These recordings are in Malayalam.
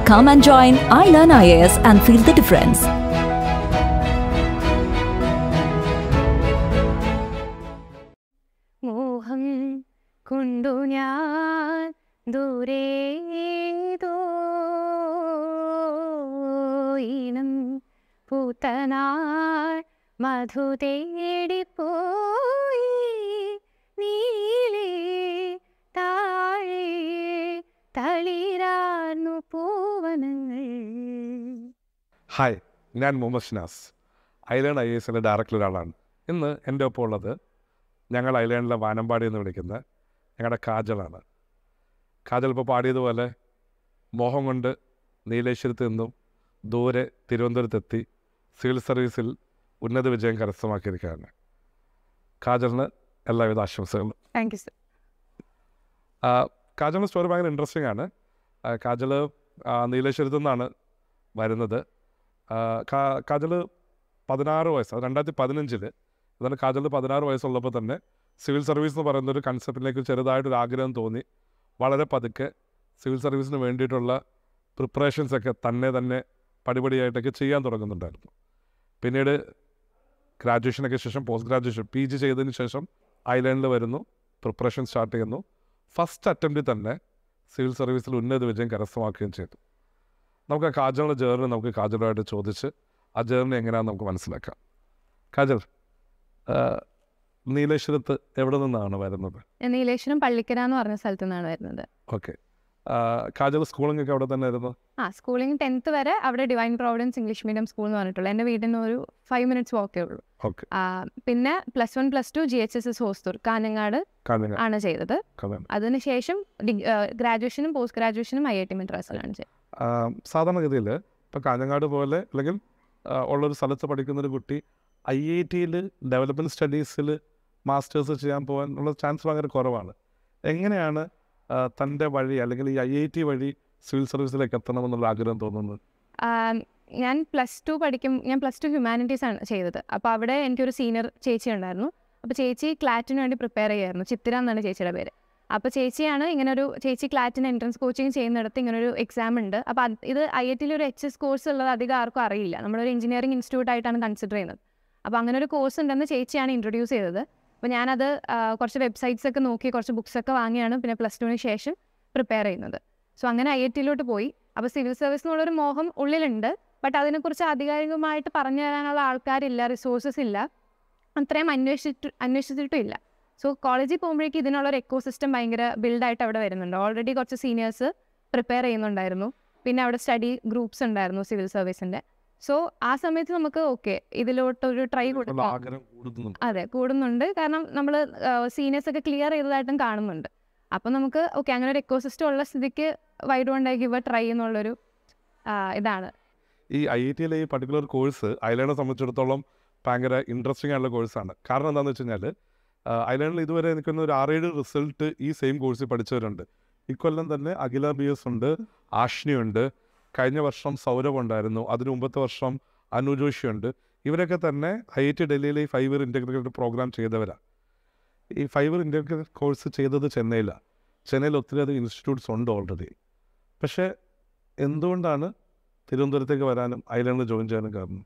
Come and join iLearn IAS and feel the difference. മോഹം കൊണ്ടു ഞാൻ ദൂരേതോയിനം പൂത്തനാൾ മധു തേടിപ്പോയി നീലേ താഴെ തളിരാർന്നു പൂവനങ്ങൾ ഹായ് ഞാൻ മുഹമ്മദ് ഷിനാസ് ഐലേൺ ഐ എസിൻ്റെ ഡയറക്ടർ ഒരാളാണ് ഇന്ന് എൻ്റെ ഒപ്പം ഉള്ളത് ഞങ്ങൾ ഐലേണിലെ വാനമ്പാടി എന്ന് വിളിക്കുന്ന ഞങ്ങളുടെ കാജലാണ് കാജൽ ഇപ്പോൾ പാടിയതുപോലെ മോഹം കൊണ്ട് നീലേശ്വരത്ത് നിന്നും ദൂരെ തിരുവനന്തപുരത്തെത്തി സിവിൽ സർവീസിൽ ഉന്നത വിജയം കരസ്ഥമാക്കിയിരിക്കുകയാണ് കാജലിന് എല്ലാവിധ ആശംസകളും താങ്ക് യു സർ ആ, കാജലിൻ്റെ സ്റ്റോറി ഭയങ്കര ഇൻട്രസ്റ്റിംഗ് ആണ് ആ, കാജൽ ആ, നീലേശ്വരത്തു നിന്നാണ് വരുന്നത് ആ, കാ- കാജൽ പതിനാറ് വയസ്സ് അത് രണ്ടായിരത്തി പതിനഞ്ചിൽ അതാണ് കാജൽ പതിനാറ് വയസ്സുള്ളപ്പോൾ തന്നെ സിവിൽ സർവീസ് എന്ന് പറയുന്ന ഒരു കൺസെപ്റ്റിലേക്ക് ചെറുതായിട്ടൊരു ആഗ്രഹം തോന്നി വളരെ പതുക്കെ സിവിൽ സർവീസിന് വേണ്ടിയിട്ടുള്ള പ്രിപ്പറേഷൻസ് ഒക്കെ തന്നെ തന്നെ പടിപടിയായിട്ടൊക്കെ ചെയ്യാൻ തുടങ്ങുന്നുണ്ടായിരുന്നു പിന്നീട് ഗ്രാജുവേഷനൊക്കെ ശേഷം പോസ്റ്റ് ഗ്രാജുവേഷൻ പി ജി ചെയ്തതിന് ശേഷം ഐലൻഡിൽ വരുന്നു പ്രിപ്പറേഷൻ സ്റ്റാർട്ട് ചെയ്യുന്നു ഫസ്റ്റ് അറ്റംപ്റ്റിൽ തന്നെ സിവിൽ സർവീസിൽ ഉന്നത വിജയം കരസ്ഥമാക്കുകയും ചെയ്തു നമുക്ക് ആ കാജലിൻ്റെ ജേർണി നമുക്ക് കാജലുമായിട്ട് ചോദിച്ച് ആ ജേർണി എങ്ങനെയാണെന്ന് നമുക്ക് മനസ്സിലാക്കാം കാജൽ ആ, നീലേശ്വരത്ത് എവിടെ നിന്നാണ് വരുന്നത് ഞാൻ നീലേശ്വരം പള്ളിക്കര എന്ന് പറഞ്ഞ സ്ഥലത്തു നിന്നാണ് വരുന്നത് ഓക്കെ കാജൽ സ്കൂളിംഗ് ഒക്കെ അവിടെ തന്നെ ആയിരുന്നു ആ സ്കൂളിംഗ് ടെൻത്ത് വരെ അവിടെ Divine Providence English medium school എന്ന് പറഞ്ഞിട്ടുള്ളൂ എൻ്റെ വീട്ടിൽ നിന്ന് ഒരു ഫൈവ് മിനിറ്റ്സ് വാക്കേ ഉള്ളൂ ഓക്കെ ആ, പിന്നെ plus one plus two G H S S Hosdurg Kanhangad കാഞ്ഞങ്ങ ആണ് ചെയ്തത് കഥ അതിനുശേഷം ഗ്രാജുവേഷനും പോസ്റ്റ് ഗ്രാജുവേഷനും ഐ ഐ ടി മദ്രാസിലാണ് ചെയ്തത് സാധാരണഗതിയിൽ ഇപ്പോൾ കാഞ്ഞങ്ങാട് പോലെ അല്ലെങ്കിൽ ആ, ഉള്ളൊരു സ്ഥലത്ത് പഠിക്കുന്ന ഒരു കുട്ടി ഐ ഐ ടിയിൽ ഡെവലപ്മെൻറ്റ് സ്റ്റഡീസിൽ മാസ്റ്റേഴ്സ് ചെയ്യാൻ പോകാൻ ഉള്ള ചാൻസ് ഭയങ്കര കുറവാണ് എങ്ങനെയാണ് ആ, തൻ്റെ വഴി അല്ലെങ്കിൽ ഈ ഐ ഐ ടി വഴി സിവിൽ സർവീസിലേക്ക് എത്തണമെന്നുള്ള ആഗ്രഹം തോന്നുന്നത് ആം, ഞാൻ പ്ലസ് ടു പഠിക്കും ഞാൻ പ്ലസ് ടു ഹ്യൂമാനിറ്റീസ് ആണ് ചെയ്തത് അപ്പോൾ അവിടെ എനിക്കൊരു സീനിയർ ചേച്ചി ഉണ്ടായിരുന്നു അപ്പോൾ ചേച്ചി ക്ലാറ്റിന് വേണ്ടി പ്രിപ്പയർ ചെയ്യായിരുന്നു ചിത്തിര എന്നാണ് ചേച്ചിയുടെ പേര് അപ്പോൾ ചേച്ചിയാണ് ഇങ്ങനെ ഒരു ചേച്ചി ക്ലാറ്റിന് എൻട്രൻസ് കോച്ചിങ് ചെയ്യുന്നിടത്ത് ഇങ്ങനെ ഒരു എക്സാം ഉണ്ട് അപ്പോൾ അത് ഇത് ഐ ഐ ടിയിൽ ഒരു എച്ച് എസ് കോഴ്സ് ഉള്ളത് അധികം ആർക്കും അറിയില്ല നമ്മളൊരു എഞ്ചിനീയറിംഗ് ഇൻസ്റ്റിറ്റ്യൂട്ട് ആയിട്ടാണ് കൺസിഡർ ചെയ്യുന്നത് അപ്പോൾ അങ്ങനെ ഒരു കോഴ്സ് ഉണ്ടെന്ന് ചേച്ചിയാണ് ഇൻട്രൊഡ്യൂസ് ചെയ്തത് അപ്പോൾ ഞാനത് ആ, കുറച്ച് വെബ്സൈറ്റ്സ് ഒക്കെ നോക്കി കുറച്ച് ബുക്സ് ഒക്കെ വാങ്ങിയാണ് പിന്നെ പ്ലസ് ടുവിന് ശേഷം പ്രിപ്പയർ ചെയ്യുന്നത് സോ അങ്ങനെ ഐ ഐ ടിയിലോട്ട് പോയി അപ്പോൾ സിവിൽ സർവീസ് എന്നുള്ളൊരു മോഹം ഉള്ളിലുണ്ട് ബട്ട് അതിനെക്കുറിച്ച് ആധികാരികമായിട്ട് പറഞ്ഞു തരാനുള്ള ആൾക്കാരില്ല റിസോഴ്സസ് ഇല്ല അത്രയും അന്വേഷിച്ചിട്ട് അന്വേഷിച്ചിട്ടും ഇല്ല സോ കോളേജിൽ പോകുമ്പോഴേക്കും ഇതിനുള്ള ഒരു എക്കോ സിസ്റ്റം ഭയങ്കര ബിൽഡായിട്ട് അവിടെ വരുന്നുണ്ട് ഓൾറെഡി കുറച്ച് സീനിയേഴ്സ് പ്രിപ്പയർ ചെയ്യുന്നുണ്ടായിരുന്നു പിന്നെ അവിടെ സ്റ്റഡി ഗ്രൂപ്പ്സ് ഉണ്ടായിരുന്നു സിവിൽ സർവീസിൻ്റെ സോ ആ സമയത്ത് നമുക്ക് ഓക്കെ ഇതിലോട്ടൊരു ട്രൈ ഉള്ള കൊടുക്കാം ആഗ്രഹം കൂടുന്നുണ്ട് അതെ കൂടുന്നുണ്ട് കാരണം നമ്മൾ സീനിയേഴ്സ് ഒക്കെ ക്ലിയർ ചെയ്തതായിട്ടും കാണുന്നുണ്ട് അപ്പം നമുക്ക് ഓക്കെ അങ്ങനെ ഒരു എക്കോസിസ്റ്റം ഉള്ള സ്ഥിതിക്ക് why don't I give a try എന്നുള്ളൊരു ആ, ഇതാണ് ഈ ഐ ഐ ടിയിലെ ഈ പർട്ടിക്കുലർ കോഴ്സ് ഐലൻഡിനെ സംബന്ധിച്ചിടത്തോളം ഭയങ്കര ഇൻട്രസ്റ്റിംഗ് ആയിട്ടുള്ള കോഴ്സാണ് കാരണം എന്താണെന്ന് വെച്ച് കഴിഞ്ഞാൽ ഐലൻഡിൽ ഇതുവരെ എനിക്കൊന്ന് ഒരു ആറേഴ് റിസൾട്ട് ഈ സെയിം കോഴ്സിൽ പഠിച്ചവരുണ്ട് ഇക്കൊല്ലം തന്നെ അഖില ബി എസ് ഉണ്ട് ആഷ്നിയുണ്ട് കഴിഞ്ഞ വർഷം സൗരഭ് ഉണ്ടായിരുന്നു അതിനു മുമ്പത്തെ വർഷം അനു ജോഷി ഉണ്ട് ഇവരൊക്കെ തന്നെ ഐ ഐ ടി ഡൽഹിയിലെ ഈ ഫൈവ് ഇയർ ഇൻ്റഗ്രേറ്റഡ് പ്രോഗ്രാം ചെയ്തവരാണ് ഈ ഫൈവ് ഇയർ ഇൻ്റഗ്രേറ്റഡ് കോഴ്സ് ചെയ്തത് ചെന്നൈയിലാണ് ചെന്നൈയിൽ ഒത്തിരി അധികം ഇൻസ്റ്റിറ്റ്യൂട്ട്സ് ഉണ്ട് ഓൾറെഡി പക്ഷേ എന്തുകൊണ്ടാണ് തിരുവനന്തപുരത്തേക്ക് വരാനും ഐലൻഡിൽ ജോയിൻ ചെയ്യാനും കാരണം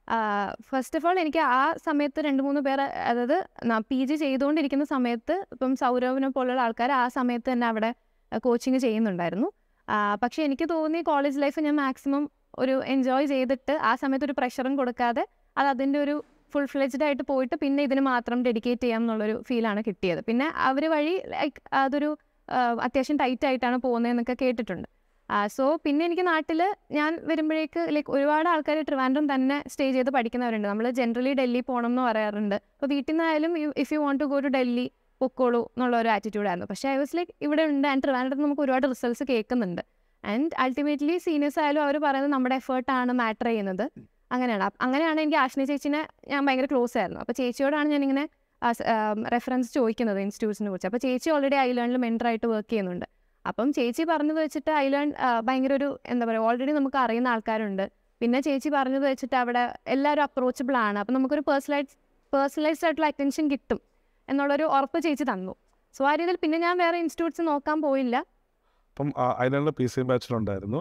ഫസ്റ്റ് ഓഫ് ഓൾ എനിക്ക് ആ സമയത്ത് രണ്ട് മൂന്ന് പേർ അതായത് പി ജി ചെയ്തുകൊണ്ടിരിക്കുന്ന സമയത്ത് ഇപ്പം സൗരവിനെ പോലുള്ള ആൾക്കാർ ആ സമയത്ത് തന്നെ അവിടെ കോച്ചിങ് ചെയ്യുന്നുണ്ടായിരുന്നു ആ, പക്ഷേ എനിക്ക് തോന്നി കോളേജ് ലൈഫ് ഞാൻ മാക്സിമം ഒരു എൻജോയ് ചെയ്തിട്ട് ആ സമയത്ത് ഒരു പ്രഷറും കൊടുക്കാതെ അത് അതിൻ്റെ ഒരു ഫുൾ ഫ്ലെജ്ഡ് ആയിട്ട് പോയിട്ട് പിന്നെ ഇതിന് മാത്രം ഡെഡിക്കേറ്റ് ചെയ്യാം എന്നുള്ളൊരു ഫീലാണ് കിട്ടിയത് പിന്നെ അവർ വഴി ലൈക്ക് അതൊരു ആ, അത്യാവശ്യം ടൈറ്റ് ആയിട്ടാണ് പോകുന്നതെന്നൊക്കെ കേട്ടിട്ടുണ്ട് സോ പിന്നെ എനിക്ക് നാട്ടിൽ ഞാൻ വരുമ്പോഴേക്ക് ലൈക്ക് ഒരുപാട് ആൾക്കാർ ട്രിവാൻഡ്രം തന്നെ സ്റ്റേ ചെയ്ത് പഠിക്കുന്നവരുണ്ട് നമ്മൾ ജനറലി ഡൽഹി പോകണം എന്ന് പറയാറുണ്ട് അപ്പോൾ വീട്ടിൽ നിന്നായാലും if you want to go to Delhi പൊക്കോളൂ എന്നുള്ള ഒരു ആറ്റിറ്റ്യൂഡായിരുന്നു പക്ഷേ ഐ വാസ് ലൈക്ക് ഇവിടെ ഉണ്ട് ആൻഡ് ട്രിവാൻഡ്രത്ത് നമുക്ക് ഒരുപാട് റിസൾട്ട്സ് കേൾക്കുന്നുണ്ട് ആൻഡ് അൾട്ടിമേറ്റ്ലി സീനിയേഴ്സ് ആയാലും അവർ പറയുന്നത് നമ്മുടെ എഫേർട്ടാണ് മാറ്റർ ചെയ്യുന്നത് അങ്ങനെയാണ് അപ്പ- അങ്ങനെയാണ് എനിക്ക് ആഷ്നി ചേച്ചിനെ ഞാൻ ഭയങ്കര ക്ലോസ് ആയിരുന്നു അപ്പോൾ ചേച്ചിയോടാണ് ഞാനിങ്ങനെ റെഫറൻസ് ചോദിക്കുന്നത് ഇൻസ്റ്റിറ്റ്യൂട്ട്സിനെ കുറിച്ച് അപ്പോൾ ചേച്ചി ഓൾറെഡി ഐലേണിൽ മെൻറ്ററായിട്ട് വർക്ക് ചെയ്യുന്നുണ്ട് അപ്പം ചേച്ചി പറഞ്ഞത് വെച്ചിട്ട് ഐലേൺ ഭയങ്കര ഒരു എന്താ പറയുക ഓൾറെഡി നമുക്ക് അറിയുന്ന ആൾക്കാരുണ്ട് പിന്നെ ചേച്ചി പറഞ്ഞത് വെച്ചിട്ട് അവിടെ എല്ലാവരും അപ്രോച്ചബിൾ ആണ് അപ്പം നമുക്കൊരു പേഴ്സണലൈസ് പേഴ്സണലൈസ്ഡ് ആയിട്ടുള്ള അറ്റൻഷൻ കിട്ടും എന്നുള്ളൊരു ഉറപ്പ് ചേച്ചി തന്നു സോ ആ രീതിയിൽ പിന്നെ ഞാൻ വേറെ ഇൻസ്റ്റിറ്റ്യൂട്ട്സ് നോക്കാൻ പോയില്ല അപ്പം ഐലൻഡിൽ പി സി ബാച്ചിലുണ്ടായിരുന്നു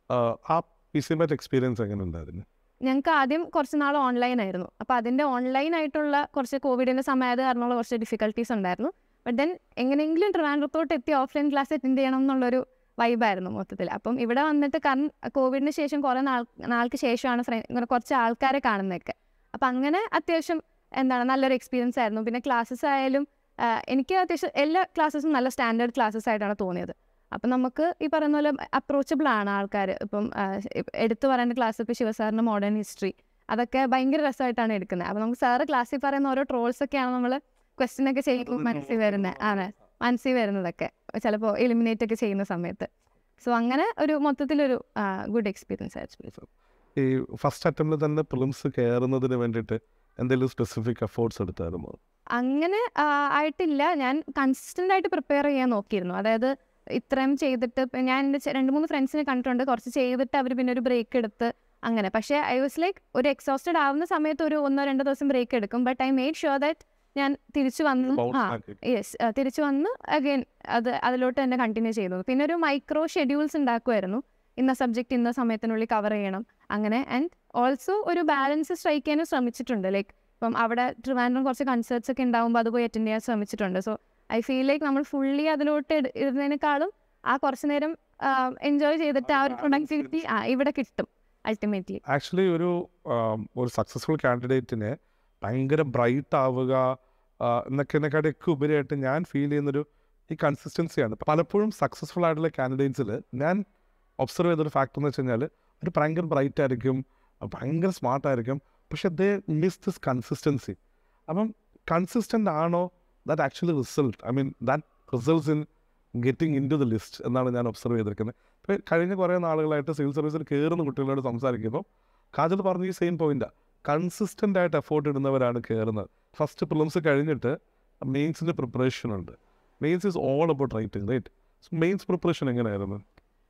ആ പി സി മാറ്റ് എക്സ്പീരിയൻസ് എങ്ങനെ ഉണ്ടായിരുന്നു ഞങ്ങൾക്ക് ആദ്യം കുറച്ച് നാൾ ഓൺലൈൻ ആയിരുന്നു അപ്പോൾ അതിൻ്റെ ഓൺലൈൻ ആയിട്ടുള്ള കുറച്ച് കോവിഡിൻ്റെ സമയത്ത് കാരണമുള്ള കുറച്ച് ഡിഫിക്കൽട്ടീസ് ഉണ്ടായിരുന്നു ബട്ട് ദെൻ എങ്ങനെയെങ്കിലും ട്രിവാൻഡ്രത്തോട്ട് എത്തി ഓഫ്ലൈൻ ക്ലാസ് അറ്റൻഡ് ചെയ്യണം എന്നുള്ളൊരു വൈബായിരുന്നു മൊത്തത്തിൽ അപ്പം ഇവിടെ വന്നിട്ട് കാരണം കോവിഡിന് ശേഷം കുറേ നാൾ നാൾക്ക് ശേഷമാണ് ഫ്രണ്ട് ഇങ്ങനെ കുറച്ച് ആൾക്കാരെ കാണുന്നതൊക്കെ അപ്പം അങ്ങനെ അത്യാവശ്യം എന്താണ് നല്ലൊരു എക്സ്പീരിയൻസ് ആയിരുന്നു പിന്നെ ക്ലാസ്സസ് ആയാലും ആ, എനിക്ക് അത്യാവശ്യം എല്ലാ ക്ലാസ്സസും നല്ല സ്റ്റാൻഡേർഡ് ക്ലാസ്സസ് ആയിട്ടാണ് തോന്നിയത് അപ്പം നമുക്ക് ഈ പറയുന്ന പോലെ അപ്രോച്ചബിൾ ആണ് ആൾക്കാർ ഇപ്പം ആ, ഇപ്പ- എടുത്തു പറയേണ്ട ക്ലാസ് ഇപ്പോൾ ശിവസാറിൻ്റെ മോഡേൺ ഹിസ്റ്ററി അതൊക്കെ ഭയങ്കര രസമായിട്ടാണ് എടുക്കുന്നത് അപ്പം നമുക്ക് സാറ് ക്ലാസ്സിൽ പറയുന്ന ഓരോ ട്രോൾസ് ഒക്കെയാണ് നമ്മൾ ക്വസ്റ്റ്യൻ ഒക്കെ ചെയ്യുമ്പോൾ മനസ്സിൽ വരുന്നത് ആണ് മനസ്സിൽ വരുന്നതൊക്കെ ചിലപ്പോൾ എലിമിനേറ്റ് ഒക്കെ ചെയ്യുന്ന സമയത്ത് സോ അങ്ങനെ ഒരു മൊത്തത്തിലൊരു ഗുഡ് എക്സ്പീരിയൻസ് ആയിരുന്നു ഈ ഫസ്റ്റ് അറ്റംപ്റ്റിൽ തന്നെ പ്രിലിംസ് കയറുന്നതിന് വേണ്ടിയിട്ട് എന്തെങ്കിലും സ്പെസിഫിക് എഫേർട്സ് എടുത്തായിരുന്നോ അങ്ങനെ ആ, ആയിട്ടില്ല ഞാൻ കൺസിസ്റ്റൻ്റ് ആയിട്ട് പ്രിപ്പയർ ചെയ്യാൻ നോക്കിയിരുന്നു അതായത് ഇത്രയും ചെയ്തിട്ട് ഇപ്പം ഞാൻ എൻ്റെ ചെ- രണ്ട് മൂന്ന് ഫ്രണ്ട്സിനെ കണ്ടിട്ടുണ്ട് കുറച്ച് ചെയ്തിട്ട് അവർ പിന്നെ ഒരു ബ്രേക്ക് എടുത്ത് അങ്ങനെ പക്ഷേ ഐ വാസ് ലൈക്ക് ഒരു എക്സോസ്റ്റഡ് ആവുന്ന സമയത്ത് ഒരു ഒന്നോ രണ്ടോ ദിവസം ബ്രേക്ക് എടുക്കും but I made sure that ഞാൻ തിരിച്ചു വന്നു ആ യെസ് തിരിച്ചു വന്ന് അഗൈൻ അത് അതിലോട്ട് തന്നെ കണ്ടിന്യൂ ചെയ്തു പിന്നെ ഒരു മൈക്രോ ഷെഡ്യൂൾസ് ഉണ്ടാക്കുമായിരുന്നു ഇന്ന സബ്ജക്റ്റ് ഇന്ന സമയത്തിനുള്ളിൽ കവർ ചെയ്യണം അങ്ങനെ ആൻഡ് ഓൾസോ ഒരു ബാലൻസ് സ്ട്രൈക്ക് ചെയ്യാനും ശ്രമിച്ചിട്ടുണ്ട് ലൈക്ക് ഇപ്പം അവിടെ ട്രിവാൻഡ്രം കുറച്ച് കൺസേർട്സ് ഒക്കെ ഉണ്ടാകുമ്പോൾ അത് പോയി അറ്റൻഡ് ചെയ്യാൻ ശ്രമിച്ചിട്ടുണ്ട് സോ ഐ ഫീൽ ലൈക്ക് നമ്മൾ ഫുള്ളി അതിലോട്ട് ഇട- ഇടുന്നതിനേക്കാളും ആ കുറച്ച് നേരം എൻജോയ് ചെയ്തിട്ട് ആ ഒരു പ്രൊഡക്ടിവിറ്റി ആ ഇവിടെ കിട്ടും അൾട്ടിമേറ്റ്ലി ആക്ച്വലി ഒരു ആം, ഒരു സക്സസ്ഫുൾ കാൻഡിഡേറ്റിന് ഭയങ്കര ബ്രൈറ്റ് ആവുക ആ, എന്നൊക്കെതിനെക്കാട്ടിയൊക്കെ ഉപരിയായിട്ട് ഞാൻ ഫീൽ ചെയ്യുന്നൊരു ഈ കൺസിസ്റ്റൻസിയാണ് പലപ്പോഴും സക്സസ്ഫുൾ ആയിട്ടുള്ള കാൻഡിഡേറ്റ്സിൽ ഞാൻ ഒബ്സർവ് ചെയ്തൊരു ഫാക്ടർ എന്ന് വെച്ച് കഴിഞ്ഞാൽ ഒരു ഭയങ്കര ബ്രൈറ്റ് ആയിരിക്കും ഭയങ്കര സ്മാർട്ട് ആയിരിക്കും പക്ഷെ ദേ മിസ് ദിസ് കൺസിസ്റ്റൻസി അപ്പം കൺസിസ്റ്റൻ്റ് ആണോ that actually result I mean that results in getting into the list എന്നാണ് ഞാൻ ഒബ്സർവ് ചെയ്തിരിക്കുന്നത് ഇപ്പോൾ കഴിഞ്ഞ കുറേ നാളുകളായിട്ട് സിവിൽ സർവീസിൽ കയറുന്ന കുട്ടികളോട് സംസാരിക്കുമ്പോൾ കാജൽ പറഞ്ഞ ഈ സെയിം പോയിന്റാണ് കൺസിസ്റ്റൻ്റ് ആയിട്ട് എഫോർട്ട് ഇടുന്നവരാണ് കയറുന്നത് ഫസ്റ്റ് പ്രിലിംസ് കഴിഞ്ഞിട്ട് മെയിൻസിൻ്റെ പ്രിപ്പറേഷൻ ഉണ്ട് mains is all about writing right mains preparation എങ്ങനെയായിരുന്നു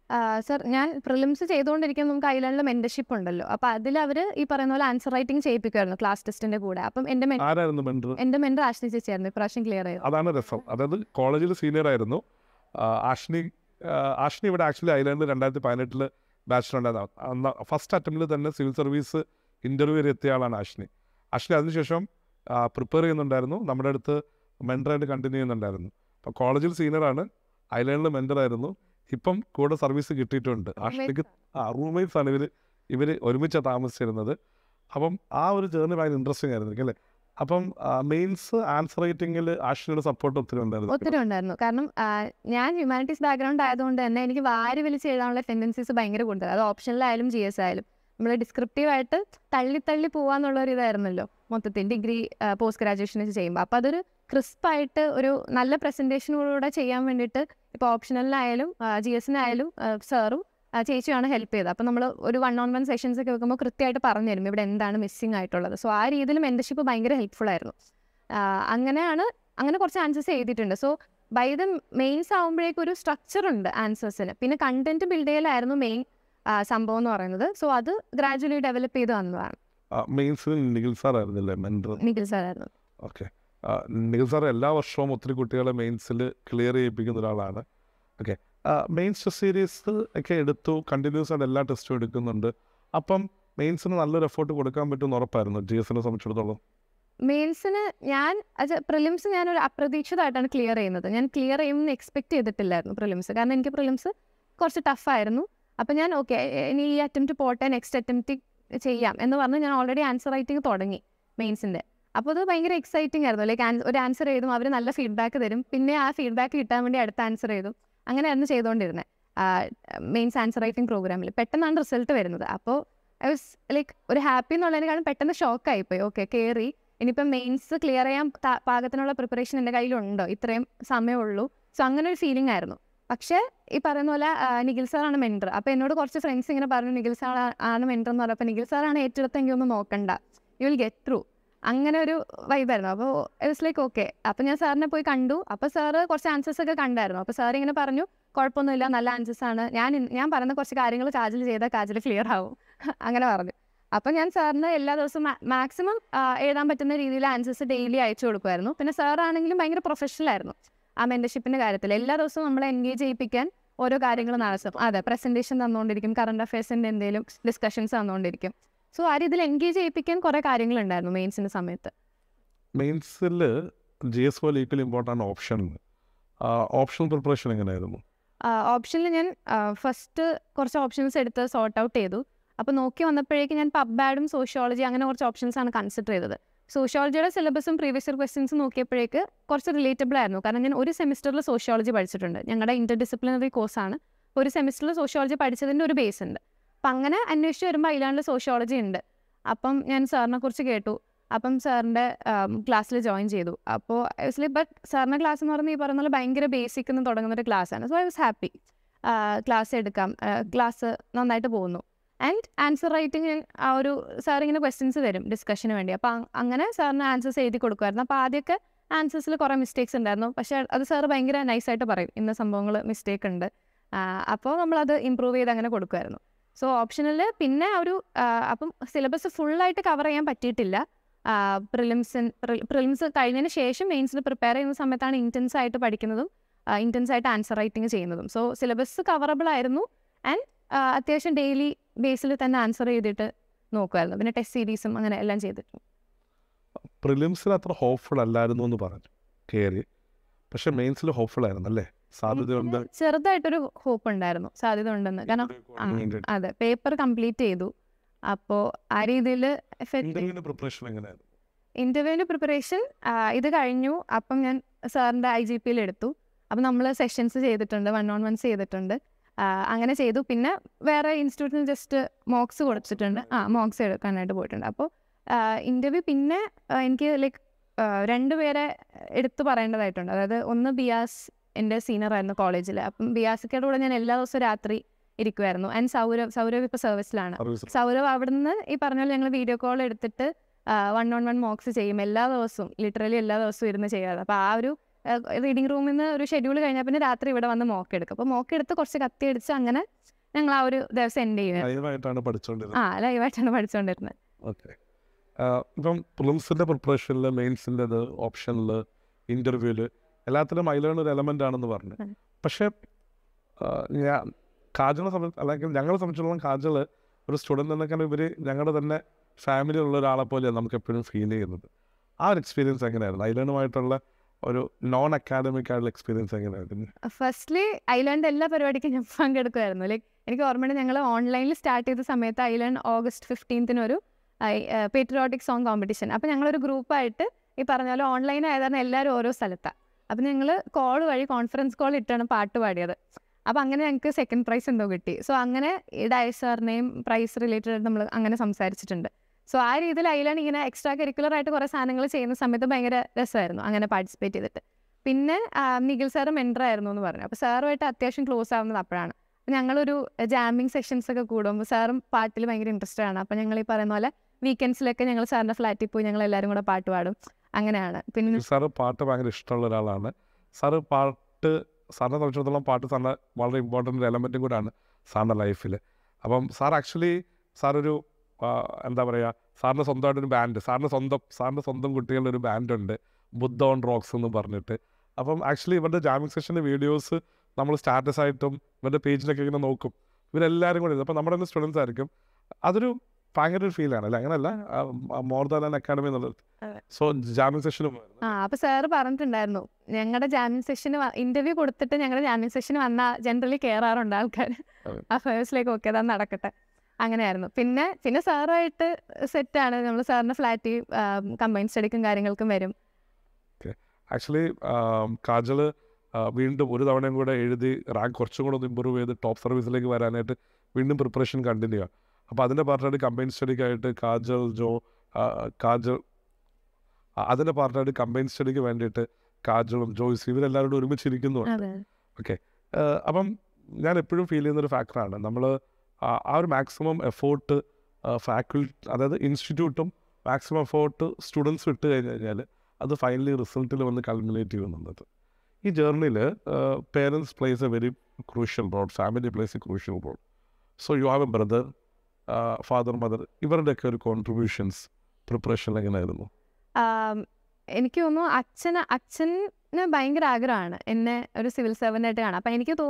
സർ ഞാൻ പ്രിലിംസ് ചെയ്തുകൊണ്ടിരിക്കുന്ന നമുക്ക് ഐലൻഡിൽ മെൻറ്റർഷിപ്പ് ഉണ്ടല്ലോ അപ്പോൾ അതിൽ അവർ ഈ പറയുന്ന പോലെ ആൻസർ റൈറ്റിംഗ് ചെയ്യിപ്പിക്കുമായിരുന്നു ക്ലാസ് ടെസ്റ്റിൻ്റെ കൂടെ അപ്പം എൻ്റെ men- ആരായിരുന്നു മെൻറ്റർ എൻ്റെ മെൻറ്റർ ആശ്നി ചേച്ചിയായിരുന്നു ഇപ്രാവശ്യം ക്ലിയർ ചെയ്തു അതാണ് രസം അതായത് കോളേജിൽ സീനിയർ ആയിരുന്നു ആ, ആഷ്നി ആ, ആഷ്നി ഇവിടെ ആക്ച്വലി ഐലാൻഡിൽ രണ്ടായിരത്തി പതിനെട്ടിൽ ബാച്ചിലുണ്ടായിരുന്നു ഫസ്റ്റ് അറ്റംപ്റ്റിൽ തന്നെ സിവിൽ സർവീസ് ഇൻ്റർവ്യൂ വരെ എത്തിയ ആളാണ് ആഷ്നി ആഷ്നി അതിനുശേഷം പ്രിപ്പയർ ചെയ്യുന്നുണ്ടായിരുന്നു നമ്മുടെ അടുത്ത് മെൻറ്ററായിട്ട് കണ്ടിന്യൂ ചെയ്യുന്നുണ്ടായിരുന്നു അപ്പോൾ കോളേജിൽ സീനിയറാണ് ഐലാൻഡിൽ മെൻറ്ററായിരുന്നു ഇപ്പം കൂടെ സർവീസ് കിട്ടിയിട്ടുണ്ട് ആഷ്നിക്ക് ആ റൂംമേറ്റ്സ് ആണ് ഇവർ ഇവർ ഒരുമിച്ചാണ് താമസിച്ചിരുന്നത് അപ്പം ആ ഒരു ജേർണി ഭയങ്കര ഇൻട്രസ്റ്റിംഗ് ആയിരുന്നു അല്ലേ അപ്പം മെയിൻസ് ആൻസർ റൈറ്റിങ്ങിൽ ആഷ്നിയുടെ സപ്പോർട്ട് ഒത്തിരി ഉണ്ടായിരുന്നു ഒത്തിരി ഉണ്ടായിരുന്നു കാരണം ആ, ഞാൻ ഹ്യൂമാനിറ്റീസ് ബാക്ക്ഗ്രൗണ്ട് ആയതുകൊണ്ട് തന്നെ എനിക്ക് വാരി വലിച്ച് എഴുതാനുള്ള ടെൻഡൻസീസ് ഭയങ്കര കൂടുതൽ അത് ഓപ്ഷനിലായാലും ജി എസ് ആയാലും നമ്മൾ ഡിസ്ക്രിപ്റ്റീവ് ആയിട്ട് തള്ളി തള്ളി പോവാന്നുള്ള ഒരു ഇതായിരുന്നല്ലോ മൊത്തത്തിൽ ഡിഗ്രി പോസ്റ്റ് ഗ്രാജുവേഷൻ ചെയ്യുമ്പോൾ അപ്പോൾ അതൊരു ക്രിസ്പായിട്ട് ഒരു നല്ല പ്രസൻറ്റേഷനോടുകൂടെ ചെയ്യാൻ വേണ്ടിയിട്ട് ഇപ്പോൾ ഓപ്ഷണലിനായാലും ജി എസിനായാലും സാറും ചേച്ചിയാണ് ഹെൽപ്പ് ചെയ്തത് അപ്പോൾ നമ്മൾ ഒരു വൺ ഓൺ വൺ സെഷൻസ് ഒക്കെ വെക്കുമ്പോൾ കൃത്യമായിട്ട് പറഞ്ഞു തരും ഇവിടെ എന്താണ് മിസ്സിംഗ് ആയിട്ടുള്ളത് സോ ആ രീതിയിൽ മെൻറ്റർഷിപ്പ് ഭയങ്കര ഹെൽപ്ഫുൾ ആയിരുന്നു ആ, അങ്ങനെയാണ് അങ്ങനെ കുറച്ച് ആൻസേഴ്സ് എഴുതിയിട്ടുണ്ട് സോ ബൈ ദ മെയിൻസ് ആകുമ്പോഴേക്കും ഒരു സ്ട്രക്ചർ ഉണ്ട് ആൻസേഴ്സിന് പിന്നെ കണ്ടന്റ് ബിൽഡ് ചെയ്യലായിരുന്നു മെയിൻ സംഭവം എന്ന് പറയുന്നത് സോ അത് ഗ്രാജുവലി ഡെവലപ്പ് ചെയ്ത് വന്നതാണ് മെയിൻസ് നിഖിൽ സാർ ആയിരുന്നില്ലേ മെൻറ്റർ നിഖിൽ സാറായിരുന്നു ഓക്കെ നിഖിൽ സാർ എല്ലാ വർഷവും ഒത്തിരി കുട്ടികളെ മെയിൻസിൽ ക്ലിയർ ചെയ്യിപ്പിക്കുന്ന ഒരാളാണ് ഓക്കെ മെയിൻസ് ടെസ്റ്റ് സീരീസ് ഒക്കെ എടുത്തു കണ്ടിന്യൂസ് ആയിട്ട് എല്ലാ ടെസ്റ്റും എടുക്കുന്നുണ്ട് അപ്പം മെയിൻസിന് നല്ലൊരു എഫോർട്ട് കൊടുക്കാൻ പറ്റുമെന്ന് ഉറപ്പായിരുന്നു ജി എസിനെ സംബന്ധിച്ചിടത്തോളം മെയിൻസിന് ഞാൻ അത് പ്രിലിംസ് ഞാൻ ഒരു അപ്രതീക്ഷിതമായിട്ടാണ് ക്ലിയർ ചെയ്യുന്നത് ഞാൻ ക്ലിയർ ചെയ്യുമെന്ന് എക്സ്പെക്ട് ചെയ്തിട്ടില്ലായിരുന്നു പ്രിലിംസ് കാരണം എനിക്ക് പ്രിലിംസ് കുറച്ച് ടഫായിരുന്നു അപ്പം ഞാൻ ഓക്കെ ഇനി ഈ അറ്റംപ്റ്റ് പോട്ടെ നെക്സ്റ്റ് അറ്റംപ്റ്റ് ചെയ്യാം എന്ന് പറഞ്ഞ് ഞാൻ ഓൾറെഡി ആൻസർ റൈറ്റിംഗ് തുടങ്ങി മെയിൻസിൻ്റെ അപ്പോൾ അത് ഭയങ്കര എക്സൈറ്റിംഗ് ആയിരുന്നു ലൈക്ക് ഒരു ആൻസർ എഴുതും അവർ നല്ല ഫീഡ്ബാക്ക് തരും പിന്നെ ആ ഫീഡ്ബാക്ക് കിട്ടാൻ വേണ്ടി അടുത്ത ആൻസർ എഴുതും അങ്ങനെയായിരുന്നു ചെയ്തുകൊണ്ടിരുന്നത് മെയിൻസ് ആൻസർ റൈറ്റിംഗ് പ്രോഗ്രാമിൽ പെട്ടെന്നാണ് റിസൾട്ട് വരുന്നത് അപ്പോൾ ഐ വാസ് ലൈക്ക് ഒരു ഹാപ്പി എന്നുള്ളതിനേക്കാളും പെട്ടെന്ന് ഷോക്കായിപ്പോയി ഓക്കെ കയറി ഇനിയിപ്പം മെയിൻസ് ക്ലിയർ ചെയ്യാൻ താ- പാകത്തിനുള്ള പ്രിപ്പറേഷൻ എൻ്റെ കയ്യിലുണ്ടോ ഇത്രയും സമയമുള്ളൂ സോ അങ്ങനെ ഒരു ഫീലിംഗ് ആയിരുന്നു പക്ഷേ ഈ പറയുന്ന പോലെ ആ, നിഖിൽ സാറാണ് മെൻറ്റർ അപ്പോൾ എന്നോട് കുറച്ച് ഫ്രണ്ട്സ് ഇങ്ങനെ പറഞ്ഞു നിഖിൽ സാർ ആണ് മെൻറ്റർ എന്ന് പറഞ്ഞപ്പോൾ നിഖിൽ സാറാണ് ഏറ്റെടുത്തെങ്കിൽ ഒന്ന് നോക്കണ്ട യു വിൽ ഗെറ്റ് ത്രൂ അങ്ങനെ ഒരു വൈബായിരുന്നു അപ്പോൾ ഇറ്റ്സ് ലൈക്ക് ഓക്കെ അപ്പോൾ ഞാൻ സാറിനെ പോയി കണ്ടു അപ്പോൾ സാറ് കുറച്ച് ആൻസേഴ്സ് ഒക്കെ കണ്ടായിരുന്നു അപ്പോൾ സാർ ഇങ്ങനെ പറഞ്ഞു കുഴപ്പമൊന്നുമില്ല നല്ല ആൻസേഴ്സ് ആണ് ഞാൻ ഇൻ- ഞാൻ പറയുന്ന കുറച്ച് കാര്യങ്ങൾ കാജിൽ ചെയ്താൽ കാജിൽ ക്ലിയർ ആവും അങ്ങനെ പറഞ്ഞു അപ്പം ഞാൻ സാറിന് എല്ലാ ദിവസവും മാക്സിമം എഴുതാൻ പറ്റുന്ന രീതിയിൽ ആൻസേഴ്സ് ഡെയിലി അയച്ചു കൊടുക്കുമായിരുന്നു പിന്നെ സാർ ആണെങ്കിലും ഭയങ്കര പ്രൊഫഷണൽ ആയിരുന്നു ആ മെൻറ്റർഷിപ്പിൻ്റെ കാര്യത്തിൽ എല്ലാ ദിവസവും നമ്മളെ എൻഗേജ് ചെയ്യിപ്പിക്കാൻ ഓരോ കാര്യങ്ങൾ നടത്തും അതെ പ്രസന്റേഷൻ തന്നുകൊണ്ടിരിക്കും കറണ്ട് അഫയേഴ്സിന്റെ എന്തെങ്കിലും ഡിസ്കഷൻസ് തന്നുകൊണ്ടിരിക്കും സോ ആ രീതിയിൽ എൻഗേജ് ചെയ്യിപ്പിക്കാൻ കുറേ കാര്യങ്ങളുണ്ടായിരുന്നു മെയിൻസിന്റെ സമയത്ത് മെയിൻസിൽ ജി എസ് പോലെ equal important option optional preparation എങ്ങനെയായിരുന്നു ഓപ്ഷനിൽ ഞാൻ ഫസ്റ്റ് കുറച്ച് ഓപ്ഷൻസ് എടുത്ത് സോർട്ട് ഔട്ട് ചെയ്തു അപ്പോൾ നോക്കി വന്നപ്പോഴേക്ക് ഞാൻ പബ്ബാഡും സോഷ്യോളജി അങ്ങനെ കുറച്ച് ഓപ്ഷൻസ് ആണ് കൺസിഡർ ചെയ്തത് സോഷ്യോളജിയുടെ സിലബസും പ്രീവിയസ് ഇയർ ക്വസ്റ്റ്യൻസും നോക്കിയപ്പോഴേക്ക് കുറച്ച് റിലേറ്റബിൾ ആയിരുന്നു കാരണം ഞാൻ ഒരു സെമിസ്റ്ററിൽ സോഷ്യോളജി പഠിച്ചിട്ടുണ്ട് ഞങ്ങളുടെ ഇന്റർ ഡിസിപ്ലിനറി കോഴ്സാണ് ഒരു സെമിസ്റ്ററിൽ സോഷ്യോളജി പഠിച്ചതിൻ്റെ ഒരു ബേസ് ഉണ്ട് അപ്പം അങ്ങനെ അന്വേഷിച്ച് വരുമ്പോൾ അതിലാണ്ട് സോഷ്യോളജി ഉണ്ട് അപ്പം ഞാൻ സാറിനെ കുറിച്ച് കേട്ടു അപ്പം സാറിൻ്റെ ക്ലാസ്സിൽ ജോയിൻ ചെയ്തു അപ്പോൾ ആക്ച്വലി ബട്ട് സാറിൻ്റെ ക്ലാസ് എന്ന് പറഞ്ഞാൽ ഈ പറയുന്ന പോലെ ഭയങ്കര ബേസിക് എന്ന് തുടങ്ങുന്ന ഒരു ക്ലാസ്സാണ് so I was happy class എടുക്കാം ക്ലാസ് നന്നായിട്ട് പോകുന്നു ആൻഡ് ആൻസർ റൈറ്റിംഗ് ഞാൻ ആ ഒരു സാർ ഇങ്ങനെ ക്വസ്റ്റ്യൻസ് തരും ഡിസ്കഷന് വേണ്ടി അപ്പോൾ അങ്ങനെ സാറിന് ആൻസേഴ്സ് എഴുതി കൊടുക്കുമായിരുന്നു അപ്പോൾ ആദ്യമൊക്കെ ആൻസേഴ്സിൽ കുറേ മിസ്റ്റേക്സ് ഉണ്ടായിരുന്നു പക്ഷേ അത് സാർ ഭയങ്കര നൈസായിട്ട് പറയും ഇന്ന സംഭവങ്ങൾ മിസ്റ്റേക്ക് ഉണ്ട് അപ്പോൾ നമ്മളത് ഇമ്പ്രൂവ് ചെയ്ത് അങ്ങനെ കൊടുക്കുമായിരുന്നു സോ ഓപ്ഷനിൽ പിന്നെ ഒരു ആ, അപ്പം സിലബസ് ഫുള്ളായിട്ട് കവർ ചെയ്യാൻ പറ്റിയിട്ടില്ല പ്രിലിംസ് പ്രിലിംസ് കഴിഞ്ഞതിന് ശേഷം മെയിൻസിൽ പ്രിപ്പയർ ചെയ്യുന്ന സമയത്താണ് ഇൻറ്റൻസ് ആയിട്ട് പഠിക്കുന്നതും ഇൻറ്റൻസ് ആയിട്ട് ആൻസർ റൈറ്റിംഗ് ചെയ്യുന്നതും സോ സിലബസ് കവറബിൾ ആയിരുന്നു ആൻഡ് അത്യാവശ്യം ഡെയിലി ബേസിൽ തന്നെ ആൻസർ ചെയ്തിട്ട് നോക്കുമായിരുന്നു പിന്നെ ടെസ്റ്റ് സീരീസും അങ്ങനെ എല്ലാം ചെയ്തിട്ടു പ്രിലിംസിൽ അത്ര ഹോപ്പ്ഫുൾ അല്ലായിരുന്നു എന്ന് പറഞ്ഞു കയറി പക്ഷെ മെയിൻസിൽ ഹോപ്പ്ഫുൾ ആയിരുന്നു അല്ലേ സാധ്യതയുണ്ട് ചെറുതായിട്ടൊരു ഹോപ്പ് ഉണ്ടായിരുന്നു സാധ്യത ഉണ്ടെന്ന് കാരണം ആ, അതെ പേപ്പർ കംപ്ലീറ്റ് ചെയ്തു അപ്പോൾ ആ രീതിയിൽ ഇന്റർവ്യൂവിന്റെ പ്രിപ്പറേഷൻ എങ്ങനെയായിരുന്നു ഇന്റർവ്യൂവിന് പ്രിപ്പറേഷൻ ഇത് കഴിഞ്ഞു അപ്പം ഞാൻ സാറിൻ്റെ ഐ ജി പിയിൽ എടുത്തു അപ്പം നമ്മൾ സെഷൻസ് ചെയ്തിട്ടുണ്ട് വൺ ഓൺ വൺസ് ചെയ്തിട്ടുണ്ട് ആ, അങ്ങനെ ചെയ്തു പിന്നെ വേറെ ഇൻസ്റ്റിറ്റ്യൂട്ടിൽ ജസ്റ്റ് മോക്സ് കൊടുത്തിട്ടുണ്ട് ആ മോക്സ് എടുക്കാനായിട്ട് പോയിട്ടുണ്ട് അപ്പോൾ ഇൻ്റർവ്യൂ പിന്നെ ആ, എനിക്ക് ലൈക്ക് രണ്ടുപേരെ എടുത്തു പറയേണ്ടതായിട്ടുണ്ട് അതായത് ഒന്ന് ബിയാസ് എൻ്റെ സീനിയർ ആയിരുന്നു കോളേജിൽ അപ്പം ബിയാസിക്കയുടെ കൂടെ ഞാൻ എല്ലാ ദിവസവും രാത്രി ഇരിക്കുമായിരുന്നു ആൻഡ് സൗരവ് സൗരവ് ഇപ്പോൾ സർവീസിലാണ് സർവീസ് സൗരവ് അവിടുന്ന് ഈ പറഞ്ഞ പോലെ ഞങ്ങൾ വീഡിയോ കോൾ എടുത്തിട്ട് വൺ ഓൺ വൺ മോക്സ് ചെയ്യും എല്ലാ ദിവസവും ലിറ്ററലി എല്ലാ ദിവസവും ഇരുന്ന് ചെയ്യാറ് അപ്പോൾ ആ ഒരു റീഡിംഗ് റൂമിൽ നിന്ന് ഒരു ഷെഡ്യൂൾ കഴിഞ്ഞാൽ പിന്നെ രാത്രി ഇവിടെ വന്ന് മോക്ക് എടുക്കും അപ്പോൾ മോക്ക് എടുത്ത് കുറച്ച് കത്തി അടിച്ച് അങ്ങനെ ഞങ്ങൾ ആ ഒരു ദിവസം എൻഡ് ചെയ്യുന്നത് ലൈവായിട്ടാണ് പഠിച്ചുകൊണ്ടിരുന്നത് ആ ലൈവായിട്ടാണ് പഠിച്ചുകൊണ്ടിരുന്നത് ഓക്കെ ഇപ്പം പ്രിലിംസിൻ്റെ പ്രിപ്പറേഷനിൽ മെയിൻസിൻ്റെത് ഓപ്ഷനിൽ ഇൻ്റർവ്യൂവിൽ എല്ലാത്തിലും അതിലാണ് ഒരു എലമെൻ്റ് ആണെന്ന് പറഞ്ഞു അതെ. പക്ഷേ ആ, ഞാൻ കാജലിനെ സംബന്ധിച്ച് അല്ലെങ്കിൽ ഞങ്ങളെ സംബന്ധിച്ചിടത്തോളം കാജൽ ഒരു സ്റ്റുഡൻ്റ് എന്നൊക്കെ ഇവർ ഞങ്ങളുടെ തന്നെ ഫാമിലിയിലുള്ള ഒരാളെ പോലെയാണ് നമുക്ക് എപ്പോഴും ഫീൽ ചെയ്യുന്നത് ആ ഒരു എക്സ്പീരിയൻസ് എങ്ങനെയായിരുന്നു ഐലൻഡുമായിട്ടുള്ള ഒരു നോൺ അക്കാഡമിക് ആയിട്ടുള്ള എക്സ്പീരിയൻസ് എങ്ങനെയായിരുന്നു ഫസ്റ്റ്ലി ഐലാൻഡ് എല്ലാ പരിപാടിക്കും ഞാൻ പങ്കെടുക്കുമായിരുന്നു ലൈക്ക് എനിക്ക് ഓർമ്മയുണ്ട് ഞങ്ങൾ ഓൺലൈനിൽ സ്റ്റാർട്ട് ചെയ്ത സമയത്ത് ഐലാൻഡ് ഓഗസ്റ്റ് ഫിഫ്റ്റീൻത്തിന് ഒരു പേട്രിയോട്ടിക് സോങ് കോമ്പറ്റീഷൻ അപ്പോൾ ഞങ്ങളൊരു ഗ്രൂപ്പായിട്ട് ഈ പറഞ്ഞ പോലെ ഓൺലൈൻ ആയതാണ് എല്ലാവരും ഓരോ സ്ഥലത്താണ് അപ്പം ഞങ്ങൾ കോൾ വഴി കോൺഫറൻസ് കോൾ ഇട്ടാണ് പാട്ട് പാടിയത് അപ്പോൾ അങ്ങനെ ഞങ്ങൾക്ക് സെക്കൻഡ് പ്രൈസ് എന്തോ കിട്ടി സോ അങ്ങനെ ഈ ഡയസ് സാറിനെയും പ്രൈസ് റിലേറ്റഡ് നമ്മൾ അങ്ങനെ സംസാരിച്ചിട്ടുണ്ട് സോ ആ രീതിയിൽ അതിലാണ് ഇങ്ങനെ എക്സ്ട്രാ കരിക്കുലർ ആയിട്ട് കുറേ സാധനങ്ങൾ ചെയ്യുന്ന സമയത്ത് ഭയങ്കര രസമായിരുന്നു അങ്ങനെ പാർട്ടിസിപ്പേറ്റ് ചെയ്തിട്ട് പിന്നെ ആ, നിഖിൽ സാറ് മെൻറ്റർ ആയിരുന്നു എന്ന് പറഞ്ഞു അപ്പോൾ സാറുമായിട്ട് അത്യാവശ്യം ക്ലോസ് ആവുന്നത് അപ്പോഴാണ് അപ്പോൾ ഞങ്ങളൊരു ജാമിങ് സെഷൻസ് ഒക്കെ കൂടുമ്പോൾ സാറും പാട്ടിൽ ഭയങ്കര ഇൻട്രസ്റ്റഡ് ആണ് അപ്പോൾ ഞങ്ങൾ ഈ പറയുന്ന പോലെ വീക്കെൻഡ്സിലൊക്കെ ഞങ്ങൾ സാറിൻ്റെ ഫ്ലാറ്റിൽ പോയി ഞങ്ങൾ എല്ലാവരും കൂടെ പാട്ട് പാടും അങ്ങനെയാണ് പിന്നെ സാറ് പാട്ട് ഭയങ്കര ഇഷ്ടമുള്ള ഒരാളാണ് സാറ് പാട്ട് സാറിനെ സംബന്ധിച്ചിടത്തോളം പാട്ട് സാറിന് വളരെ ഇമ്പോർട്ടൻ്റ് ഒരു എലമെൻറ്റും കൂടാണ് സാറിൻ്റെ ലൈഫിൽ അപ്പം സാർ ആക്ച്വലി സാറൊരു ആ, എന്താ പറയുക സാറിൻ്റെ സ്വന്തമായിട്ടൊരു ബാൻഡ് സാറിൻ്റെ സ്വന്തം സാറിൻ്റെ സ്വന്തം കുട്ടികളുടെ ഒരു ബാൻഡുണ്ട് ബുദ്ധ ഓൺ റോക്സ് എന്ന് പറഞ്ഞിട്ട് അപ്പം ആക്ച്വലി ഇവരുടെ ജാമിങ് സെഷൻ്റെ വീഡിയോസ് നമ്മൾ സ്റ്റാറ്റസ് ആയിട്ടും ഇവരുടെ പേജിലൊക്കെ ഇങ്ങനെ നോക്കും ഇവരെല്ലാവരും കൂടി അപ്പം നമ്മുടെ തന്നെ സ്റ്റുഡൻസ് ആയിരിക്കും അതൊരു ഭയങ്കര ഒരു ഫീലാണ് അല്ലേ അങ്ങനെയല്ല മോർ ദാൻ ആൻ അക്കാഡമി എന്നുള്ളത് അതെ. സോ ജാമിങ് സെഷനും ആ അപ്പോൾ സാറ് പറഞ്ഞിട്ടുണ്ടായിരുന്നു ഞങ്ങളുടെ ജാമ്യം സെഷന് ഇന്റർവ്യൂ കൊടുത്തിട്ട് ഞങ്ങളുടെ ജാമ്യം സെഷന് വന്ന ജനറലി കയറാറുണ്ട് ആൾക്കാർ അതെ. ആ ഫേഴ്സിലേക്ക് ഓക്കെ അതാ നടക്കട്ടെ അങ്ങനെയായിരുന്നു പിന്നെ പിന്നെ സാറുമായിട്ട് സെറ്റാണ് നമ്മൾ സാറിൻ്റെ ഫ്ലാറ്റിൽ കമ്പൈൻ സ്റ്റഡിക്കും കാര്യങ്ങൾക്കും വരും ആക്ച്വലി കാജൽ വീണ്ടും ഒരു തവണയും കൂടെ എഴുതി റാങ്ക് കുറച്ചും കൂടെ ഒന്ന് ഇമ്പ്രൂവ് ചെയ്ത് ടോപ്പ് സർവീസിലേക്ക് വരാനായിട്ട് വീണ്ടും പ്രിപ്പറേഷൻ കണ്ടിന്യൂ ചെയ്യുക അപ്പോൾ അതിൻ്റെ പാർട്ടായിട്ട് കമ്പൈൻ സ്റ്റഡിക്കായിട്ട് കാജൽ ജോ ആ, കാജൽ ആ, അതിൻ്റെ പാർട്ടായിട്ട് കമ്പൈൻ സ്റ്റഡിക്ക് വേണ്ടിയിട്ട് കാജലും ജോയ്സ് ഇവരെല്ലാവരും കൂടെ ഒരുമിച്ചിരിക്കുന്നുണ്ട് അതെ ഏഹ് അപ്പം ഞാൻ എപ്പോഴും ഫീൽ ചെയ്യുന്ന ഒരു ഫാക്ടറാണ് നമ്മൾ ആ ഒരു മാക്സിമം എഫോർട്ട് ഫാക്കൽറ്റി അതായത് ഇൻസ്റ്റിറ്റ്യൂട്ടും മാക്സിമം എഫോർട്ട് സ്റ്റുഡൻസ് ഇട്ട് കഴിഞ്ഞ് കഴിഞ്ഞാൽ അത് ഫൈനലി റിസൾട്ടിൽ വന്ന് കൾമിനേറ്റ് ചെയ്യുന്നുള്ളത് ഈ ജേർണിയിൽ parents plays a very crucial role family plays a crucial role so you have a brother father mother ഇവരുടെയൊക്കെ ഒരു കോൺട്രിബ്യൂഷൻസ് പ്രിപ്പറേഷൻ എങ്ങനെയായിരുന്നു ആം, എനിക്ക് തോന്നുന്നു അച്ഛന് അച്ഛന് ഭയങ്കര ആഗ്രഹമാണ് എന്നെ ഒരു സിവിൽ സർവൻ്റ് ആയിട്ട് കാണാം അപ്പം എനിക്ക് തോന്നുന്നു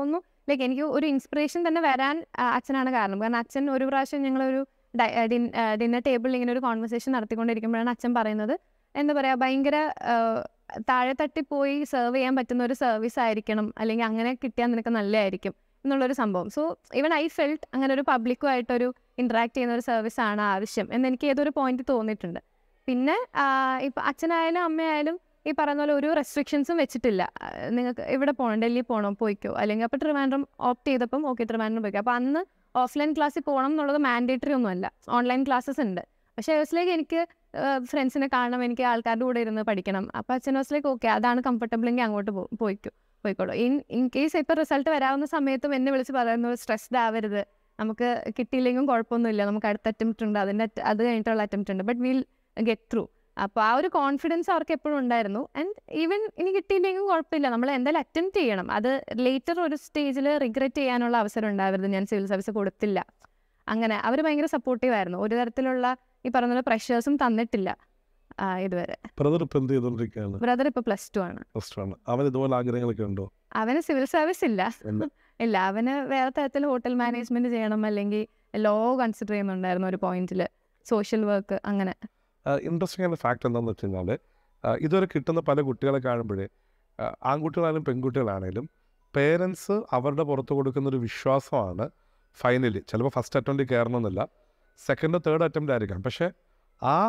ലൈക്ക് എനിക്ക് ഒരു ഇൻസ്പിറേഷൻ തന്നെ വരാൻ ആ, അച്ഛനാണ് കാരണം കാരണം അച്ഛൻ ഒരു പ്രാവശ്യം ഞങ്ങളൊരു ഡിന്നർ ടേബിളിൽ ഇങ്ങനെ ഒരു കോൺവെർസേഷൻ നടത്തിക്കൊണ്ടിരിക്കുമ്പോഴാണ് അച്ഛൻ പറയുന്നത് എന്താ പറയുക ഭയങ്കര ആ, താഴെ തട്ടിപ്പോയി സെർവ് ചെയ്യാൻ പറ്റുന്ന ഒരു സർവീസ് ആയിരിക്കണം അല്ലെങ്കിൽ അങ്ങനെ കിട്ടിയാൽ നിനക്ക് നല്ലതായിരിക്കും എന്നുള്ളൊരു സംഭവം സോ ഈവൻ ഐ ഫെൽറ്റ് അങ്ങനെ ഒരു പബ്ലിക്കുമായിട്ടൊരു ഇൻട്രാക്ട് ചെയ്യുന്ന ഒരു സർവീസ് ആണ് ആവശ്യം എന്ന് എനിക്ക് ഏതൊരു പോയിന്റ് തോന്നിയിട്ടുണ്ട് പിന്നെ ഇപ്പം അച്ഛനായാലും അമ്മയായാലും ഈ പറയുന്ന പോലെ ഒരു റെസ്ട്രിക്ഷൻസും വെച്ചിട്ടില്ല ആ, നിങ്ങൾക്ക് ഇവിടെ പോകണം ഡൽഹി പോകണം പോയിക്കോ അല്ലെങ്കിൽ അപ്പോൾ ട്രിവാൻഡ്രം ഓപ്റ്റ് ചെയ്തപ്പം ഓക്കെ ട്രിവാൻഡ്രം പോയിക്കോ അപ്പോൾ അന്ന് ഓഫ്ലൈൻ ക്ലാസ്സിൽ പോകണം എന്നുള്ളത് മാൻഡേറ്ററി ഒന്നുമല്ല ഓൺലൈൻ ക്ലാസ്സസ് ഉണ്ട് പക്ഷേ ഹൗസിലേക്ക് എനിക്ക് ഫ്രണ്ട്സിനെ കാണണം എനിക്ക് ആൾക്കാരുടെ കൂടെ ഇരുന്ന് പഠിക്കണം അപ്പോൾ അച്ഛൻ ഹൗസിലേക്ക് ഓക്കെ അതാണ് കംഫർട്ടബിൾ എങ്കിൽ അങ്ങോട്ട് പോ- പോയിക്കോ പോയിക്കോളൂ ഇൻ ഇൻ കേസ് ഇപ്പോൾ റിസൾട്ട് വരാവുന്ന സമയത്തും എന്നെ വിളിച്ച് പറയുന്നത് സ്ട്രെസ്ഡ് ആവരുത് നമുക്ക് കിട്ടിയില്ലെങ്കിലും കുഴപ്പമൊന്നുമില്ല നമുക്ക് അടുത്ത അറ്റംപ്റ്റ് ഉണ്ട് അതിൻ്റെ at- അത് കഴിഞ്ഞിട്ടുള്ള അറ്റംപ്റ്റ് ഉണ്ട് ബട്ട് വിൽ ഗെറ്റ് ത്രൂ അപ്പോൾ ആ ഒരു കോൺഫിഡൻസ് അവർക്ക് എപ്പോഴും ഉണ്ടായിരുന്നു ആൻഡ് ഈവൻ ഇനി കിട്ടിയില്ലെങ്കിലും കുഴപ്പമില്ല നമ്മൾ എന്തായാലും അറ്റംപ്റ്റ് ചെയ്യണം അത് ലേറ്റർ ഒരു സ്റ്റേജിൽ റിഗ്രറ്റ് ചെയ്യാനുള്ള അവസരം ഉണ്ടാവരുത് ഞാൻ സിവിൽ സർവീസ് കൊടുത്തില്ല അങ്ങനെ അവർ ഭയങ്കര സപ്പോർട്ടീവ് ആയിരുന്നു ഒരു തരത്തിലുള്ള ഈ പറഞ്ഞ പോലെ പ്രഷേഴ്സും തന്നിട്ടില്ല ആ, ഇതുവരെ ബ്രദർ ഇപ്പം എന്ത് ചെയ്തുകൊണ്ടിരിക്കുകയാണ് ബ്രദർ ഇപ്പോൾ പ്ലസ് ടു ആണ് ഫസ്റ്റ് ആണ് അവൻ ഇതുപോലെ ആഗ്രഹങ്ങളൊക്കെ ഉണ്ടോ അവന് സിവിൽ സർവീസ് ഇല്ല ഇല്ല. ഇല്ല അവന് വേറെ തരത്തിൽ ഹോട്ടൽ മാനേജ്മെന്റ് ചെയ്യണം അല്ലെങ്കിൽ ലോ കൺസിഡർ ചെയ്യുന്നുണ്ടായിരുന്നു ഒരു പോയിന്റിൽ സോഷ്യൽ വർക്ക് അങ്ങനെ ഇൻട്രസ്റ്റിംഗ് ആയ ഫാക്ട് എന്താണെന്ന് വെച്ച് കഴിഞ്ഞാൽ ഇതുവരെ കിട്ടുന്ന പല കുട്ടികളെ കാണുമ്പോഴേ ആ, ആൺകുട്ടികളായാലും പെൺകുട്ടികളാണേലും പേരൻസ് അവരുടെ പുറത്ത് കൊടുക്കുന്ന ഒരു വിശ്വാസമാണ് ഫൈനലി ചിലപ്പോൾ ഫസ്റ്റ് അറ്റംപ്റ്റിൽ കയറണമെന്നില്ല സെക്കൻഡ് തേർഡ് അറ്റംപ്റ്റ് ആയിരിക്കാം പക്ഷേ ആ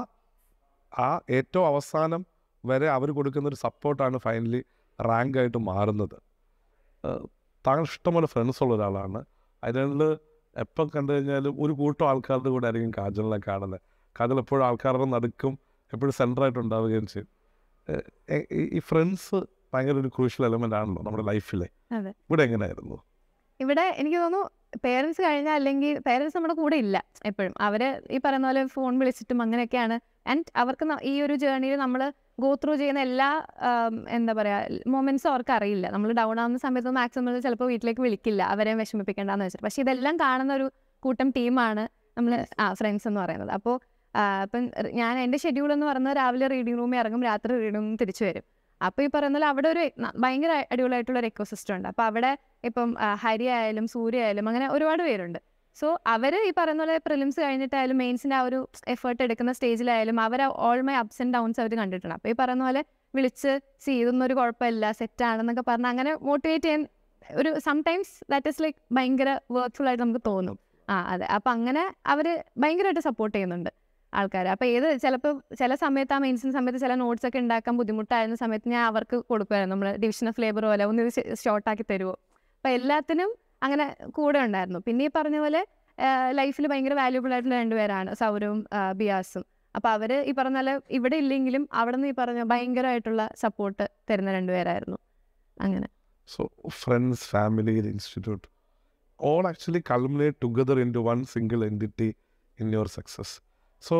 ആ ഏറ്റവും അവസാനം വരെ അവർ കൊടുക്കുന്ന ഒരു സപ്പോർട്ടാണ് ഫൈനലി റാങ്കായിട്ട് മാറുന്നത് ആ, താങ്കൾ ഇഷ്ടംപോലെ ഫ്രണ്ട്സ് ഉള്ള ഒരാളാണ് അതിൽ എപ്പോൾ കണ്ടു കഴിഞ്ഞാലും ഒരു കൂട്ടം ആൾക്കാരുടെ കൂടെ ആയിരിക്കും കാജലിനെ കാണുന്നത് കാജൽ എപ്പോഴും ആൾക്കാരുടെ നടുക്കും എപ്പോഴും സെൻറ്ററായിട്ട് ഉണ്ടാവുകയും ചെയ്യും ഏഹ് എ- ഈ- ഈ ഫ്രണ്ട്സ് ഭയങ്കര ഒരു ക്രൂഷ്യൽ എലമെൻ്റ് ആണല്ലോ നമ്മുടെ ലൈഫിലെ അതെ. ഇവിടെ എങ്ങനെയായിരുന്നു ഇവിടെ എനിക്ക് തോന്നുന്നു പേരൻസ് കഴിഞ്ഞാൽ അല്ലെങ്കിൽ പേരൻസ് നമ്മുടെ കൂടെ ഇല്ല എപ്പോഴും അവർ ഈ പറയുന്ന പോലെ ഫോൺ വിളിച്ചിട്ടും അങ്ങനെയൊക്കെയാണ് ആൻഡ് അവർക്ക് ന- ഈ ഒരു ജേർണിയിൽ നമ്മൾ ഗോ ത്രൂ ചെയ്യുന്ന എല്ലാ ആം, എന്താ പറയുക മൊമെൻറ്റ്സും അവർക്ക് അറിയില്ല നമ്മൾ ഡൗൺ ആവുന്ന സമയത്ത് മാക്സിമം ചിലപ്പോൾ വീട്ടിലേക്ക് വിളിക്കില്ല അവരെ വിഷമിപ്പിക്കേണ്ടെന്ന് വെച്ചിട്ട് പക്ഷേ ഇതെല്ലാം കാണുന്ന ഒരു കൂട്ടം ടീമാണ് നമ്മൾ ആ ഫ്രണ്ട്സ് എന്ന് പറയുന്നത് അപ്പോൾ ഇപ്പം ഞാൻ എൻ്റെ ഷെഡ്യൂൾ എന്ന് പറയുന്നത് രാവിലെ റീഡിംഗ് റൂമിൽ ഇറങ്ങും രാത്രി റീഡിംഗ് റൂമിൽ തിരിച്ചു വരും അപ്പോൾ ഈ പറയുന്ന പോലെ അവിടെ ഒരു ന- ഭയങ്കര അടിപൊളിയായിട്ടുള്ള ഒരു എക്കോസിസ്റ്റം ഉണ്ട് അപ്പോൾ അവിടെ ഇപ്പം ആ, ഹരി ആയാലും സൂര്യ ആയാലും അങ്ങനെ ഒരുപാട് പേരുണ്ട് സോ അവർ ഈ പറയുന്ന പോലെ പ്രിലിംസ് കഴിഞ്ഞിട്ടായാലും മെയിൻസിൻ്റെ ആ ഒരു എഫേർട്ട് എടുക്കുന്ന സ്റ്റേജിലായാലും അവർ all my ups and downs അവർ കണ്ടിട്ടുണ്ട് അപ്പോൾ ഈ പറയുന്ന പോലെ വിളിച്ച് സി ഇതൊന്നും ഒരു കുഴപ്പമില്ല സെറ്റ് ആണെന്നൊക്കെ പറഞ്ഞ് അങ്ങനെ മോട്ടിവേറ്റ് ചെയ്യാൻ ഒരു സംടൈംസ് ദാറ്റ് ഇസ് ലൈക്ക് ഭയങ്കര വർക്ക്ഫുൾ ആയിട്ട് നമുക്ക് തോന്നും ആ അതെ അപ്പം അങ്ങനെ അവർ ഭയങ്കരമായിട്ട് സപ്പോർട്ട് ചെയ്യുന്നുണ്ട് ആൾക്കാർ അപ്പോൾ ഏത് ചിലപ്പോൾ ചില സമയത്ത് ആ മെയിൻസിൻ്റെ സമയത്ത് ചില നോട്ട്സ് ഒക്കെ ഉണ്ടാക്കാൻ ബുദ്ധിമുട്ടായിരുന്ന സമയത്ത് ഞാൻ അവർക്ക് കൊടുക്കുമായിരുന്നു നമ്മൾ ഡിവിഷൻ ഓഫ് ലേബർ പോലെ ഒന്ന് ഇത് ഷോർട്ടാക്കി തരുമോ അപ്പോൾ എല്ലാത്തിനും അങ്ങനെ കൂടെ ഉണ്ടായിരുന്നു പിന്നെ ഈ പറഞ്ഞ പോലെ ലൈഫിൽ ഭയങ്കര വാല്യൂബിൾ ആയിട്ടുള്ള രണ്ടുപേരാണ് സൗരവും ആ, ബിയാസും അപ്പോൾ അവർ ഈ പറഞ്ഞ പോലെ ഇവിടെ ഇല്ലെങ്കിലും അവിടെ നിന്ന് ഈ പറഞ്ഞ ഭയങ്കരമായിട്ടുള്ള സപ്പോർട്ട് തരുന്ന രണ്ടുപേരായിരുന്നു അങ്ങനെ so friends family institute all actually culminate together into one single entity in your success so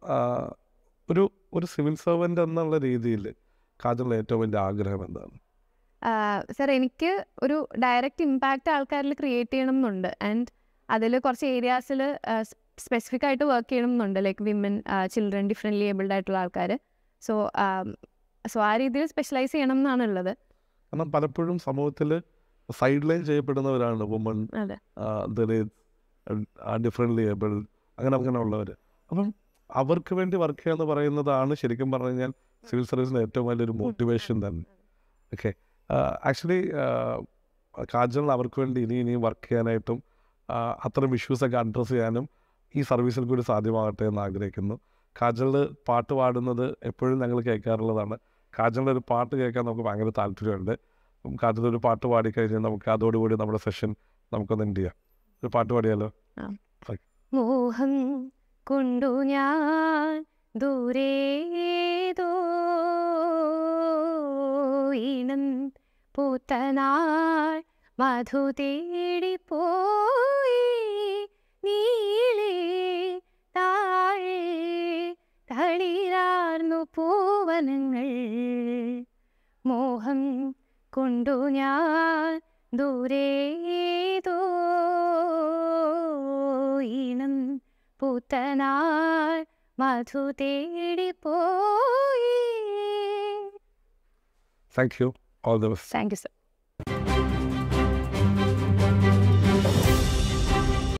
ഒരു ഒരു സിവിൽ സർവൻ്റ് എന്നുള്ള രീതിയിൽ കാജലിൻ്റെ ഏറ്റവും വലിയ ആഗ്രഹം എന്താണ് സർ എനിക്ക് ഒരു ഡയറക്റ്റ് ഇമ്പാക്റ്റ് ആൾക്കാരിൽ ക്രിയേറ്റ് ചെയ്യണം എന്നുണ്ട് ആൻഡ് അതിൽ കുറച്ച് ഏരിയാസിൽ സ്പെസിഫിക് ആയിട്ട് വർക്ക് ചെയ്യണം എന്നുണ്ട് like women children differently abled ആയിട്ടുള്ള ആൾക്കാർ സോ സോ ആ രീതിയിൽ സ്പെഷ്യലൈസ് ചെയ്യണം എന്നാണ് ഉള്ളത് കാരണം പലപ്പോഴും സമൂഹത്തിൽ സൈഡ് ലൈൻ ചെയ്യപ്പെടുന്നവരാണ് വുമൺ അതെ ഡിഫറെൻ്റ്ലി ഏബിൾ അങ്ങനെ അങ്ങനെ ഉള്ളവർ അപ്പം അവർക്ക് വേണ്ടി വർക്ക് ചെയ്യുക എന്ന് പറയുന്നതാണ് ശരിക്കും പറഞ്ഞു കഴിഞ്ഞാൽ സിവിൽ സർവീസിൻ്റെ ഏറ്റവും വലിയൊരു മോട്ടിവേഷൻ തന്നെ ഓക്കെ ആക്ച്വലി കാജൽ അവർക്ക് വേണ്ടി ഇനി ഇനിയും വർക്ക് ചെയ്യാനായിട്ടും ആ, അത്തരം ഇഷ്യൂസൊക്കെ അഡ്രസ്സ് ചെയ്യാനും ഈ സർവീസിൽ കൂടി സാധ്യമാകട്ടെ എന്ന് ആഗ്രഹിക്കുന്നു കാജൽ പാട്ട് പാടുന്നത് എപ്പോഴും ഞങ്ങൾ കേൾക്കാറുള്ളതാണ് കാജലിൻ്റെ ഒരു പാട്ട് കേൾക്കാൻ നമുക്ക് ഭയങ്കര താല്പര്യമുണ്ട് അപ്പം കാജൽ ഒരു പാട്ട് പാടിക്കഴിഞ്ഞാൽ നമുക്ക് അതോടുകൂടി നമ്മുടെ സെഷൻ നമുക്കൊന്ന് എൻഡ് ചെയ്യാം ഒരു പാട്ട് പാടിയാലോ മോഹം കൊണ്ടു ഞാൻ ദൂരേതോ ഇനം പൂത്തനാൾ മധു തേടിപ്പോയി നീളേ താഴെ തളിരാർന്നു പൂവനങ്ങൾ മോഹം കൊണ്ടു ഞാൻ ദൂരേതോ ഇനം പൂത്തനാൾ മധു തേടിപ്പോയി thank you all the best thank you sir